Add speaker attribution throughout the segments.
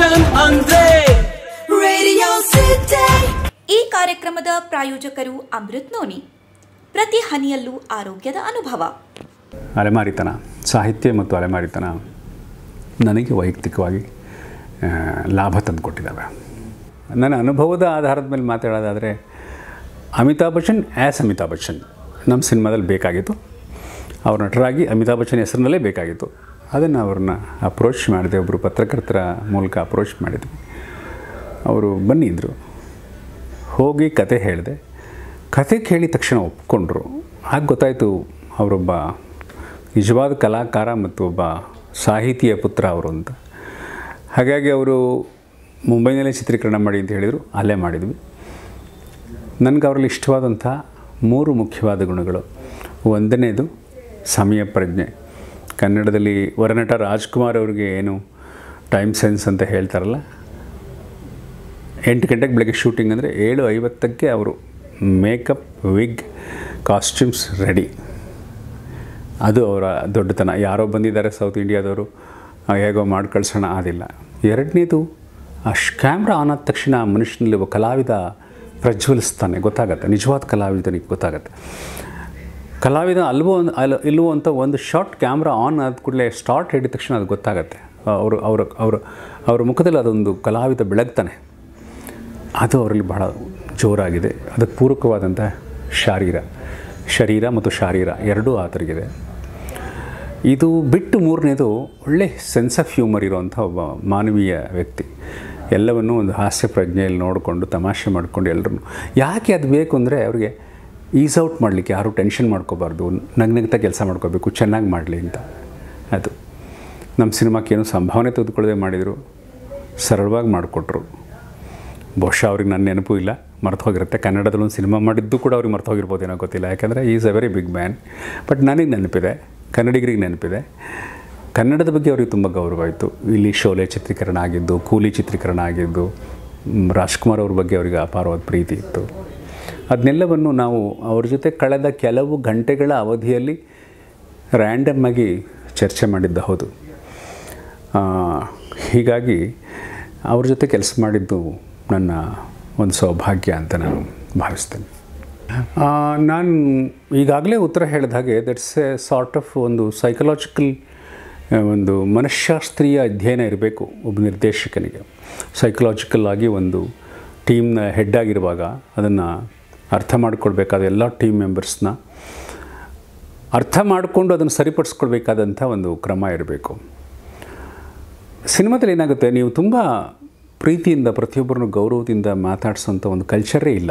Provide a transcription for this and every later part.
Speaker 1: Film ಅಂದ್ರೆ
Speaker 2: Radio City.
Speaker 3: ಈ ಕಾರ್ಯಕ್ರಮದ ಪ್ರಾಯೋಜಕರು ಅಮೃತ್ ನೋನಿ ಪ್ರತಿ ಹನಿಯಲ್ಲೂ ಆರೋಗ್ಯದ ಅನುಭವ
Speaker 4: ಅಲೆಮಾರಿತನ ಸಾಹಿತ್ಯ ಮತ್ತು ಅಲೆಮಾರಿತನ ನನಗೆ ವೈಯಕ್ತಿಕವಾಗಿ ಆ, ಲಾಭ ತಂದುಕೊಟ್ಟಿದ್ದಾವೆ ನನ್ನ ಅನುಭವದ ಆಧಾರದ ಮೇಲೆ ಮಾತಾಡೋದಾದರೆ ಅಮಿತಾಬ್ ಬಚ್ಚನ್ ಆ್ಯಸ್ ಅಮಿತಾಬ್ ಬಚ್ಚನ್ ನಮ್ಮ ಸಿನಿಮಾದಲ್ಲಿ ಬೇಕಾಗಿತ್ತು ಅವ್ರ ನಟರಾಗಿ ಅಮಿತಾಬ್ ಬಚ್ಚನ್ ಹೆಸರಿನಲ್ಲೇ ಬೇಕಾಗಿತ್ತು ಅದನ್ನು ಅವ್ರನ್ನ ಅಪ್ರೋಚ್ ಮಾಡಿದೆ ಒಬ್ಬರು ಪತ್ರಕರ್ತರ ಮೂಲಕ ಅಪ್ರೋಚ್ ಮಾಡಿದ್ವಿ ಅವರು ಬನ್ನಿದ್ರು ಹೋಗಿ ಕತೆ ಹೇಳಿದೆ ಕತೆ ಕೇಳಿದ ತಕ್ಷಣ ಒಪ್ಕೊಂಡ್ರು ಆಗ ಗೊತ್ತಾಯಿತು ಅವರೊಬ್ಬ ನಿಜವಾದ ಕಲಾಕಾರ ಮತ್ತು ಒಬ್ಬ ಸಾಹಿತಿಯ ಪುತ್ರ ಅವರು ಅಂತ ಹಾಗಾಗಿ ಅವರು ಮುಂಬೈನಲ್ಲೇ ಚಿತ್ರೀಕರಣ ಮಾಡಿ ಅಂತ ಹೇಳಿದರು ಅಲ್ಲೇ ಮಾಡಿದ್ವಿ ನನಗೆ ಅವರಲ್ಲಿ ಇಷ್ಟವಾದಂಥ ಮೂರು ಮುಖ್ಯವಾದ ಗುಣಗಳು ಒಂದನೇದು ಸಮಯ ಪ್ರಜ್ಞೆ ಕನ್ನಡದಲ್ಲಿ ವರನಟ ರಾಜ್ಕುಮಾರ್ ಅವ್ರಿಗೆ ಏನು ಟೈಮ್ ಸೆನ್ಸ್ ಅಂತ ಹೇಳ್ತಾರಲ್ಲ ಎಂಟು ಗಂಟೆಗೆ ಬೆಳಗ್ಗೆ ಶೂಟಿಂಗ್ ಅಂದರೆ ಏಳು ಐವತ್ತಕ್ಕೆ ಅವರು ಮೇಕಪ್ ವಿಗ್ ಕಾಸ್ಟ್ಯೂಮ್ಸ್ ರೆಡಿ ಅದು ಅವರ ದೊಡ್ಡತನ ಯಾರೋ ಬಂದಿದ್ದಾರೆ ಸೌತ್ ಇಂಡಿಯಾದವರು ಆ, ಹೇಗೋ ಮಾಡಿ ಕಳ್ಸೋಣ ಆದಿಲ್ಲ ಎರಡನೇದು ಅಷ್ಟು ಕ್ಯಾಮ್ರಾ ಆನ್ ಆದ ತಕ್ಷಣ ಆ ಮನುಷ್ಯನಲ್ಲಿ ಒಬ್ಬ ಕಲಾವಿದ ಪ್ರಜ್ವಲಿಸ್ತಾನೆ ಗೊತ್ತಾಗತ್ತೆ ನಿಜವಾದ ಕಲಾವಿದನಿಗೆ ಗೊತ್ತಾಗತ್ತೆ ಕಲಾವಿದ ಅಲ್ವೋ ಒಂದು ಅಲ್ ಇಲ್ವೋ ಅಂತ ಒಂದು ಶಾರ್ಟ್ ಕ್ಯಾಮ್ರಾ ಆನ್ ಆದ ಕೂಡಲೇ ಸ್ಟಾರ್ಟ್ ಹಿಡಿದ ತಕ್ಷಣ ಅದು ಗೊತ್ತಾಗತ್ತೆ ಅವರು ಅವರ ಅವರ ಅವರ ಮುಖದಲ್ಲಿ ಅದೊಂದು ಕಲಾವಿದ ಬೆಳಗ್ತಾನೆ ಅದು ಅವರಲ್ಲಿ ಬಹಳ ಜೋರಾಗಿದೆ ಅದಕ್ಕೆ ಪೂರಕವಾದಂಥ ಶಾರೀರ ಶರೀರ ಮತ್ತು ಶಾರೀರ ಎರಡೂ ಆತರಿಗಿದೆ ಇದು ಬಿಟ್ಟು ಮೂರನೇದು ಒಳ್ಳೆ ಸೆನ್ಸ್ ಆಫ್ ಹ್ಯೂಮರ್ ಇರುವಂಥ ಒಬ್ಬ ಮಾನವೀಯ ವ್ಯಕ್ತಿ ಎಲ್ಲವನ್ನೂ ಒಂದು ಹಾಸ್ಯ ಪ್ರಜ್ಞೆಯಲ್ಲಿ ನೋಡಿಕೊಂಡು ತಮಾಷೆ ಮಾಡಿಕೊಂಡು ಎಲ್ಲರೂ ಯಾಕೆ ಅದು ಬೇಕು ಅಂದರೆ ಅವ್ರಿಗೆ ಈಸ್ ಔಟ್ ಮಾಡಲಿಕ್ಕೆ ಯಾರೂ ಟೆನ್ಷನ್ ಮಾಡ್ಕೋಬಾರ್ದು ನಗ್ನಗ್ತಾ ಕೆಲಸ ಮಾಡ್ಕೋಬೇಕು ಚೆನ್ನಾಗಿ ಮಾಡಲಿ ಅಂತ ಅದು ನಮ್ಮ ಸಿನಿಮಾಕ್ಕೆ ಏನು ಸಂಭಾವನೆ ತೆಗೆದುಕೊಳ್ಳದೆ ಮಾಡಿದರು ಸರಳವಾಗಿ ಮಾಡಿಕೊಟ್ರು ಬಹುಶಃ ಅವ್ರಿಗೆ ನನ್ನ ನೆನಪು ಇಲ್ಲ ಮರ್ತು ಹೋಗಿರುತ್ತೆ ಕನ್ನಡದಲ್ಲಿ ಒಂದು ಸಿನಿಮಾ ಮಾಡಿದ್ದು ಕೂಡ ಅವ್ರಿಗೆ ಮರ್ತು ಹೋಗಿರ್ಬೋದೇನೋ ಗೊತ್ತಿಲ್ಲ ಯಾಕಂದರೆ is a very big man but ನನಗೆ ನೆನಪಿದೆ ಕನ್ನಡಿಗರಿಗೆ ನೆನಪಿದೆ ಕನ್ನಡದ ಬಗ್ಗೆ ಅವ್ರಿಗೆ ತುಂಬ ಗೌರವ ಇತ್ತು ಇಲ್ಲಿ ಶೋಲೆ ಚಿತ್ರೀಕರಣ ಆಗಿದ್ದು ಕೂಲಿ ಚಿತ್ರೀಕರಣ ಆಗಿದ್ದು ಮ್, ರಾಜ್ಕುಮಾರ್ ಅವ್ರ ಬಗ್ಗೆ ಅವರಿಗೆ ಅಪಾರವಾದ ಪ್ರೀತಿ ಇತ್ತು ಅದನ್ನೆಲ್ಲವನ್ನು ನಾವು ಅವ್ರ ಜೊತೆ ಕಳೆದ ಕೆಲವು ಗಂಟೆಗಳ ಅವಧಿಯಲ್ಲಿ ರ್ಯಾಂಡಮ್ ಆಗಿ ಚರ್ಚೆ ಮಾಡಿದ್ದ ಹೌದು ಆ, ಹೀಗಾಗಿ ಅವ್ರ ಜೊತೆ ಕೆಲಸ ಮಾಡಿದ್ದು ನನ್ನ ಒಂದು ಸೌಭಾಗ್ಯ ಅಂತ ನಾನು ಭಾವಿಸ್ತೇನೆ ಆ, ನಾನು ಈಗಾಗಲೇ ಉತ್ತರ ಹೇಳಿದ ಹಾಗೆ ದಟ್ಸ್ ಎ ಸಾರ್ಟ್ ಆಫ್ ಒಂದು ಸೈಕಲಾಜಿಕಲ್ ಒಂದು ಮನಃಶಾಸ್ತ್ರೀಯ ಅಧ್ಯಯನ ಇರಬೇಕು ಒಬ್ಬ ನಿರ್ದೇಶಕನಿಗೆ ಸೈಕಲಾಜಿಕಲ್ ಆಗಿ ಒಂದು ಟೀಮ್ನ ಹೆಡ್ ಆಗಿರುವಾಗ ಅದನ್ನು ಅರ್ಥ ಮಾಡಿಕೊಳ್ಬೇಕಾದ ಎಲ್ಲ ಟೀಮ್ ಮೆಂಬರ್ಸ್ನ ಅರ್ಥ ಮಾಡಿಕೊಂಡು ಅದನ್ನು ಸರಿಪಡಿಸ್ಕೊಳ್ಬೇಕಾದಂಥ ಒಂದು ಕ್ರಮ ಇರಬೇಕು ಸಿನಿಮಾದಲ್ಲಿ ಏನಾಗುತ್ತೆ ನೀವು ತುಂಬ ಪ್ರೀತಿಯಿಂದ ಪ್ರತಿಯೊಬ್ಬರನ್ನು ಗೌರವದಿಂದ ಮಾತಾಡ್ಸೋಂಥ ಒಂದು ಕಲ್ಚರೇ ಇಲ್ಲ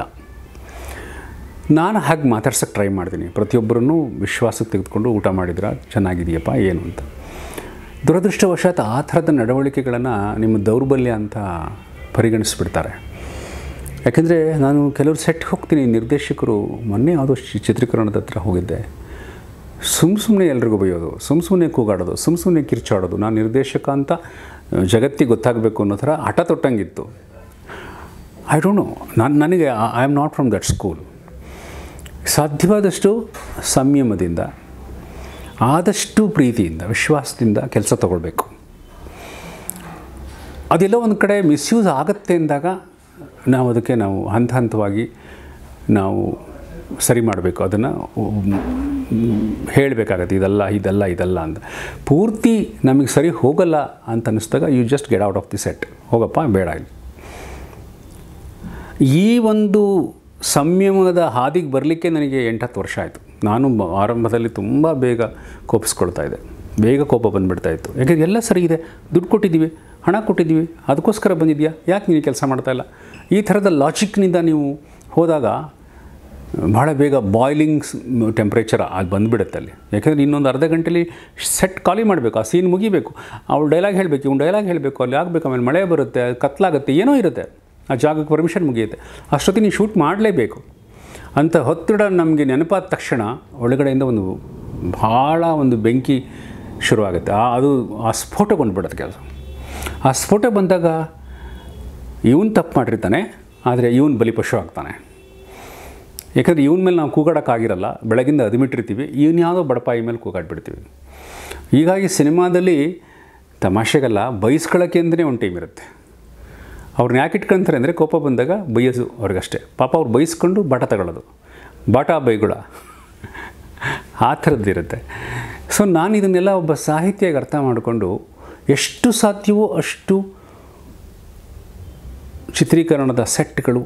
Speaker 4: ನಾನು ಹಾಗೆ ಮಾತಾಡ್ಸೋಕ್ಕೆ ಟ್ರೈ ಮಾಡ್ತೀನಿ ಪ್ರತಿಯೊಬ್ಬರನ್ನು ವಿಶ್ವಾಸಕ್ಕೆ ತೆಗೆದುಕೊಂಡು ಊಟ ಮಾಡಿದ್ರ ಚೆನ್ನಾಗಿದೆಯಪ್ಪ ಏನು ಅಂತ ದುರದೃಷ್ಟವಶಾತ್ ಆ ಥರದ ನಡವಳಿಕೆಗಳನ್ನು ನಿಮ್ಮ ದೌರ್ಬಲ್ಯ ಅಂತ ಪರಿಗಣಿಸ್ಬಿಡ್ತಾರೆ ಯಾಕೆಂದರೆ ನಾನು ಕೆಲವರು ಸೆಟ್ ಹೋಗ್ತೀನಿ ನಿರ್ದೇಶಕರು ಮೊನ್ನೆ ಯಾವುದೋ ಚಿ- ಚಿತ್ರೀಕರಣದ ಹತ್ರ ಹೋಗಿದ್ದೆ ಸುಮ್ಮ ಸುಮ್ಮನೆ ಎಲ್ರಿಗೂ ಬೈಯೋದು ಸುಮ್ಮ ಸುಮ್ಮನೆ ಕೂಗಾಡೋದು ಸುಮ್ಮ ಸುಮ್ಮನೆ ಕಿರ್ಚಾಡೋದು ನಾನು ನಿರ್ದೇಶಕ ಅಂತ ಜಗತ್ತಿಗೆ ಗೊತ್ತಾಗಬೇಕು ಅನ್ನೋ ಥರ ಹಠ ತೊಟ್ಟಂಗಿತ್ತು ಐ ಡೋಂಟ್ ನೋ ನಾನು ನನಗೆ I am not from that school ಸಾಧ್ಯವಾದಷ್ಟು ಸಂಯಮದಿಂದ ಆದಷ್ಟು ಪ್ರೀತಿಯಿಂದ ವಿಶ್ವಾಸದಿಂದ ಕೆಲಸ ತಗೊಳ್ಬೇಕು ಅದೆಲ್ಲೋ ಒಂದು ಕಡೆ ಮಿಸ್ಯೂಸ್ ಆಗುತ್ತೆ ಅಂದಾಗ ನಾವು ಅದಕ್ಕೆ ನಾವು ಹಂತ ಹಂತವಾಗಿ ನಾವು ಸರಿ ಮಾಡಬೇಕು ಅದನ್ನು ಹೇಳಬೇಕಾಗತ್ತೆ ಇದಲ್ಲ ಇದಲ್ಲ ಇದಲ್ಲ ಅಂತ ಪೂರ್ತಿ ನಮಗೆ ಸರಿ ಹೋಗಲ್ಲ ಅಂತ ಅನ್ನಿಸ್ದಾಗ you just get out of the set ಹೋಗಪ್ಪ ಬೇಡ ಇಲ್ಲಿ ಈ ಒಂದು ಸಂಯಮದ ಹಾದಿಗೆ ಬರಲಿಕ್ಕೆ ನನಗೆ ಎಂಟತ್ತು ವರ್ಷ ಆಯಿತು ನಾನು ಬ- ಆರಂಭದಲ್ಲಿ ತುಂಬ ಬೇಗ ಕೋಪಿಸ್ಕೊಳ್ತಾ ಇದ್ದೆ ಬೇಗ ಕೋಪ ಬಂದುಬಿಡ್ತಾ ಇತ್ತು ಯಾಕೆಂದರೆ ಎಲ್ಲ ಸರಿ ಇದೆ ದುಡ್ಡು ಕೊಟ್ಟಿದ್ದೀವಿ ಹಣ ಕೊಟ್ಟಿದ್ದೀವಿ ಅದಕ್ಕೋಸ್ಕರ ಬಂದಿದೆಯಾ ಯಾಕೆ ನೀನು ಕೆಲಸ ಮಾಡ್ತಾ ಇಲ್ಲ ಈ ಥರದ ಲಾಜಿಕ್ನಿಂದ ನೀವು ಹೋದಾಗ ಭಾಳ ಬೇಗ ಬಾಯ್ಲಿಂಗ್ ಟೆಂಪ್ರೇಚರ್ ಅದು ಬಂದುಬಿಡುತ್ತೆ ಅಲ್ಲಿ ಯಾಕೆಂದರೆ ಇನ್ನೊಂದು ಅರ್ಧ ಗಂಟೆಲಿ ಸೆಟ್ ಖಾಲಿ ಮಾಡಬೇಕು ಆ ಸೀನ್ ಮುಗಿಬೇಕು ಅವ್ಳು ಡೈಲಾಗ್ ಹೇಳಬೇಕು ಇವ್ನು ಡೈಲಾಗ್ ಹೇಳಬೇಕು ಅಲ್ಲಿ ಆಗಬೇಕು ಆಮೇಲೆ ಮಳೆ ಬರುತ್ತೆ ಕತ್ಲಾಗುತ್ತೆ ಏನೋ ಇರುತ್ತೆ ಆ ಜಾಗಕ್ಕೆ ಪರ್ಮಿಷನ್ ಮುಗಿಯುತ್ತೆ ಅಷ್ಟೊತ್ತಿಗೆ ನೀವು ಶೂಟ್ ಮಾಡಲೇಬೇಕು ಅಂಥ ಒತ್ತಡ ನಮಗೆ ನೆನಪಾದ ತಕ್ಷಣ ಒಳಗಡೆಯಿಂದ ಒಂದು ಭಾಳ ಒಂದು ಬೆಂಕಿ ಶುರುವಾಗುತ್ತೆ ಆ ಅದು ಆ ಸ್ಫೋಟ ಬಂದುಬಿಡುತ್ತೆ ಕೆಲಸ ಆ ಸ್ಫೋಟ ಬಂದಾಗ ಇವನು ತಪ್ಪು ಮಾಡಿರ್ತಾನೆ ಆದರೆ ಇವನು ಬಲಿಪಶು ಆಗ್ತಾನೆ ಯಾಕಂದರೆ ಇವನ ಮೇಲೆ ನಾವು ಕೂಗಾಡೋಕ್ಕಾಗಿರಲ್ಲ ಬೆಳಗಿಂದ ಅದುಮಿಟ್ಟಿರ್ತೀವಿ ಇವನು ಯಾವುದೋ ಬಡಪಾಯಿ ಮೇಲೆ ಕೂಗಾಡ್ಬಿಡ್ತೀವಿ ಹೀಗಾಗಿ ಸಿನಿಮಾದಲ್ಲಿ ತಮಾಷೆಗಲ್ಲ ಬಯಸ್ಕೊಳ್ಳೋಕ್ಕೆ ಅಂತಲೇ ಒಂದು ಟೀಮ್ ಇರುತ್ತೆ ಅವ್ರನ್ನ ಯಾಕೆ ಇಟ್ಕೊಂತಾರೆ ಅಂದರೆ ಕೋಪ ಬಂದಾಗ ಬೈಯೋದು ಅವ್ರಿಗಷ್ಟೇ ಪಾಪ ಅವ್ರು ಬೈಸ್ಕೊಂಡು ಬಾಟ ತಗೊಳ್ಳೋದು ಬಾಟ ಬೈಗುಳ ಆ ಥರದ್ದಿರುತ್ತೆ ಸೊ ನಾನು ಇದನ್ನೆಲ್ಲ ಒಬ್ಬ ಸಾಹಿತ್ಯಗೆ ಅರ್ಥ ಮಾಡಿಕೊಂಡು ಎಷ್ಟು ಸಾಧ್ಯವೋ ಅಷ್ಟು ಚಿತ್ರೀಕರಣದ ಸೆಟ್ಗಳು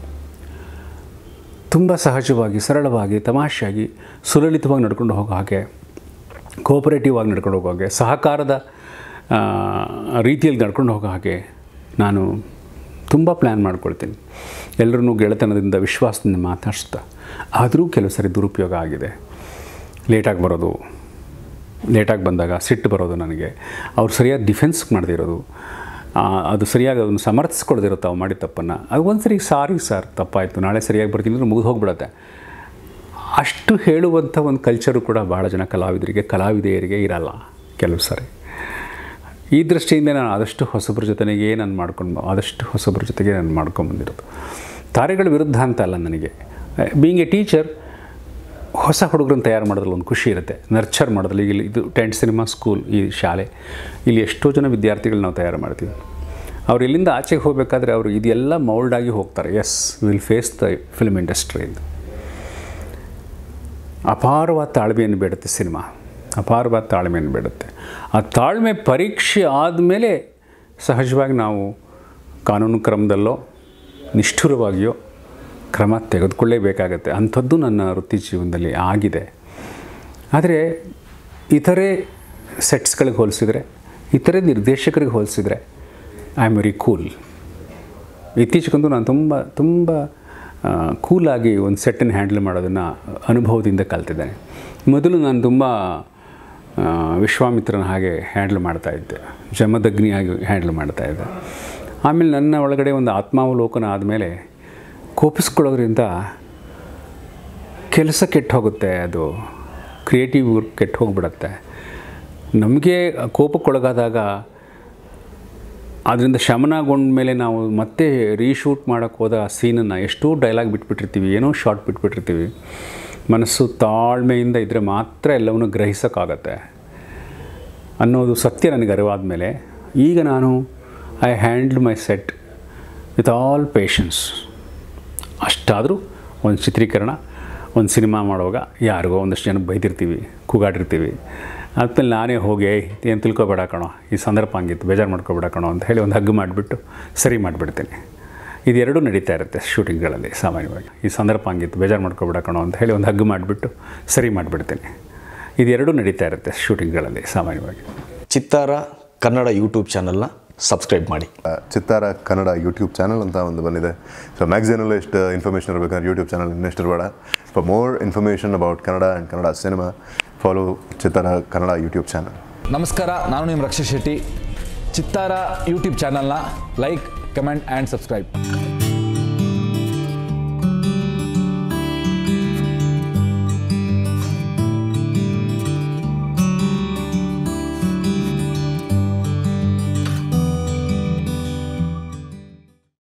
Speaker 4: ತುಂಬ ಸಹಜವಾಗಿ ಸರಳವಾಗಿ ತಮಾಷೆಯಾಗಿ ಸುಲಲಿತವಾಗಿ ನಡ್ಕೊಂಡು ಹೋಗೋ ಹಾಗೆ ಕೋಪರೇಟಿವ್ ಆಗಿ ನಡ್ಕೊಂಡು ಹೋಗೋ ಹಾಗೆ ಸಹಕಾರದ ಆ, ರೀತಿಯಲ್ಲಿ ನಡ್ಕೊಂಡು ಹೋಗೋ ಹಾಗೆ ನಾನು ತುಂಬ ಪ್ಲ್ಯಾನ್ ಮಾಡ್ಕೊಳ್ತೀನಿ ಎಲ್ಲರನ್ನೂ ಗೆಳೆತನದಿಂದ ವಿಶ್ವಾಸದಿಂದ ಮಾತಾಡಿಸ್ತಾ ಆದರೂ ಕೆಲವು ಸರಿ ದುರುಪಯೋಗ ಆಗಿದೆ ಲೇಟಾಗಿ ಬರೋದು ಲೇಟಾಗಿ ಬಂದಾಗ ಸಿಟ್ಟು ಬರೋದು ನನಗೆ ಅವ್ರು ಸರಿಯಾಗಿ ಡಿಫೆನ್ಸ್ ಮಾಡದೇ ಇರೋದು ಆ, ಅದು ಸರಿಯಾಗಿ ಅದನ್ನು ಸಮರ್ಥಿಸ್ಕೊಳ್ದಿರೋ ತಾವು ಮಾಡಿದ ತಪ್ಪನ್ನು ಅದು ಒಂದು ಸರಿ ಸಾರಿ ಸರ್ ತಪ್ಪಾಯಿತು ನಾಳೆ ಸರಿಯಾಗಿ ಬರ್ತೀನಿ ಅಂದರೆ ಮುಗಿದು ಹೋಗ್ಬಿಡತ್ತೆ ಅಷ್ಟು ಹೇಳುವಂಥ ಒಂದು ಕಲ್ಚರು ಕೂಡ ಭಾಳ ಜನ ಕಲಾವಿದರಿಗೆ ಕಲಾವಿದೆಯರಿಗೆ ಇರಲ್ಲ ಕೆಲವು ಸಾರಿ ಈ ದೃಷ್ಟಿಯಿಂದ ನಾನು ಆದಷ್ಟು ಹೊಸಬ್ರ ಜೊತೆಗೆ ನಾನು ಮಾಡ್ಕೊಂಡು ಆದಷ್ಟು ಹೊಸಬ್ರ ಜೊತೆಗೆ ನಾನು ಮಾಡ್ಕೊಂಬಂದಿರೋದು ತಾರೆಗಳ ವಿರುದ್ಧ ಅಂತ ಅಲ್ಲ ನನಗೆ ಬೀಯಿಂಗ್ ಎ ಟೀಚರ್ ಹೊಸ ಹುಡುಗರನ್ನ ತಯಾರು ಮಾಡೋದ್ರಲ್ಲಿ ಒಂದು ಖುಷಿ ಇರುತ್ತೆ ನರ್ಚರ್ ಮಾಡೋದ್ರಲ್ಲಿ ಇಲ್ಲಿ ಇದು ಟೆಂಟ್ ಸಿನಿಮಾ ಸ್ಕೂಲ್ ಈ ಶಾಲೆ ಇಲ್ಲಿ ಎಷ್ಟೋ ಜನ ವಿದ್ಯಾರ್ಥಿಗಳು ನಾವು ತಯಾರು ಮಾಡ್ತೀವಿ ಅವ್ರು ಇಲ್ಲಿಂದ ಆಚೆಗೆ ಹೋಗಬೇಕಾದ್ರೆ ಅವರು ಇದೆಲ್ಲ ಮೌಲ್ಡ್ ಆಗಿ ಹೋಗ್ತಾರೆ as will face the film industry ಇದು ಅಪಾರವಾದ ತಾಳ್ಮೆಯನ್ನು ಬೇಡುತ್ತೆ ಸಿನಿಮಾ ಅಪಾರವಾದ ತಾಳ್ಮೆಯನ್ನು ಬೇಡುತ್ತೆ ಆ ತಾಳ್ಮೆ ಪರೀಕ್ಷೆ ಆದಮೇಲೆ ಸಹಜವಾಗಿ ನಾವು ಕಾನೂನು ಕ್ರಮದಲ್ಲೋ ನಿಷ್ಠುರವಾಗಿಯೋ ಕ್ರಮ ತೆಗೆದುಕೊಳ್ಳೇಬೇಕಾಗತ್ತೆ ಅಂಥದ್ದು ನನ್ನ ವೃತ್ತಿ ಜೀವನದಲ್ಲಿ ಆಗಿದೆ ಆದರೆ ಇತರೆ ಸೆಟ್ಸ್ಗಳಿಗೆ ಹೋಲಿಸಿದರೆ ಇತರೆ ನಿರ್ದೇಶಕರಿಗೆ ಹೋಲಿಸಿದರೆ ಐ ಆಮ್ ವೆರಿ ಕೂಲ್ ಇತ್ತೀಚೆಗಂತೂ ನಾನು ತುಂಬ ತುಂಬ ಕೂಲಾಗಿ ಒಂದು ಸೆಟ್ಟನ್ನು ಹ್ಯಾಂಡಲ್ ಮಾಡೋದನ್ನು ಅನುಭವದಿಂದ ಕಲ್ತಿದ್ದೇನೆ ಮೊದಲು ನಾನು ತುಂಬ ಆ, ವಿಶ್ವಾಮಿತ್ರನ ಹಾಗೆ ಹ್ಯಾಂಡಲ್ ಮಾಡ್ತಾಯಿದ್ದೆ ಜಮದಗ್ನಿಯಾಗಿ ಹ್ಯಾಂಡಲ್ ಮಾಡ್ತಾಯಿದ್ದೆ ಆಮೇಲೆ ನನ್ನ ಒಳಗಡೆ ಒಂದು ಆತ್ಮಾವಲೋಕನ ಆದಮೇಲೆ ಕೋಪಿಸ್ಕೊಳ್ಳೋದ್ರಿಂದ ಕೆಲಸ ಕೆಟ್ಟು ಹೋಗುತ್ತೆ ಅದು ಕ್ರಿಯೇಟಿವ್ ವರ್ಕ್ ಕೆಟ್ಟು ಹೋಗ್ಬಿಡತ್ತೆ ನಮಗೆ ಕೋಪಕ್ಕೊಳಗಾದಾಗ ಅದರಿಂದ ಶಮನಗೊಂಡ ಮೇಲೆ ನಾವು ಮತ್ತೆ ರೀಶೂಟ್ ಮಾಡೋಕ್ಕೆ ಹೋದ ಸೀನನ್ನು ಎಷ್ಟೋ ಡೈಲಾಗ್ ಬಿಟ್ಬಿಟ್ಟಿರ್ತೀವಿ ಏನೋ ಶಾರ್ಟ್ ಬಿಟ್ಬಿಟ್ಟಿರ್ತೀವಿ ಮನಸ್ಸು ತಾಳ್ಮೆಯಿಂದ ಇದ್ದರೆ ಮಾತ್ರ ಎಲ್ಲವನ್ನೂ ಗ್ರಹಿಸೋಕ್ಕಾಗತ್ತೆ ಅನ್ನೋದು ಸತ್ಯ ನನಗೆ ಅರಿವಾದ ಮೇಲೆ ಈಗ ನಾನು I handle my set with all patience ಅಷ್ಟಾದರೂ ಒಂದು ಚಿತ್ರೀಕರಣ ಒಂದು ಸಿನಿಮಾ ಮಾಡುವಾಗ ಯಾರಿಗೋ ಒಂದಷ್ಟು ಜನ ಬೈದಿರ್ತೀವಿ ಕೂಗಾಡಿರ್ತೀವಿ ಆದ್ಮೇಲೆ ನಾನೇ ಹೋಗಿ "ಏಯ್, ಏನು ತಿಳ್ಕೊಬೇಡ ಕಣೋ ಈ ಸಂದರ್ಭ ಹಂಗಿತ್ತು ಬೇಜಾರು ಮಾಡ್ಕೊಬೇಡ ಕಣೋ ಅಂತ ಹೇಳಿ ಒಂದು ಹಗ್ಗು ಮಾಡಿಬಿಟ್ಟು ಸರಿ ಮಾಡಿಬಿಡ್ತೀನಿ ಇದೆರಡೂ ನಡೀತಾ ಇರುತ್ತೆ ಶೂಟಿಂಗ್ಗಳಲ್ಲಿ ಸಾಮಾನ್ಯವಾಗಿ ಈ ಸಂದರ್ಭ ಹಂಗಿತ್ತು ಬೇಜಾರು ಮಾಡ್ಕೊಬೇಡ ಕಣೋ ಅಂತ ಹೇಳಿ ಒಂದು ಹಗ್ಗು ಮಾಡಿಬಿಟ್ಟು ಸರಿ ಮಾಡಿಬಿಡ್ತೀನಿ ಇದೆರಡೂ ನಡೀತಾ ಇರುತ್ತೆ ಶೂಟಿಂಗ್ಗಳಲ್ಲಿ ಸಾಮಾನ್ಯವಾಗಿ
Speaker 1: ಚಿತ್ತಾರ ಕನ್ನಡ ಯೂಟ್ಯೂಬ್ ಚಾನಲ್ನ ಸಬ್ಸ್ಕ್ರೈಬ್ ಮಾಡಿ
Speaker 5: ಆ, ಚಿತ್ತಾರ ಕನ್ನಡ ಯೂಟ್ಯೂಬ್ ಚಾನಲ್ ಅಂತ ಒಂದು ಬಂದಿದೆ ಸೊ ಮ್ಯಾಗ್ಝಿನಲ್ಲೂ ಎಷ್ಟು ಇನ್ಫಾರ್ಮೇಷನ್ ಇರಬೇಕಂದ್ರೆ ಯೂಟ್ಯೂಬ್ ಚಾನಲ್ ಇನ್ನೆಷ್ಟು ಇರಬೇಡ for more information about Kannada and Kannada cinema follow Chittara Kannada YouTube channel
Speaker 6: ನಮಸ್ಕಾರ ನಾನು ನಿಮ್ಮ ರಕ್ಷಿತ್ ಶೆಟ್ಟಿ ಚಿತ್ತಾರ ಯೂಟ್ಯೂಬ್ ಚಾನಲ್ನ ಲೈಕ್ ಕಮೆಂಟ್ ಆ್ಯಂಡ್ ಸಬ್ಸ್ಕ್ರೈಬ್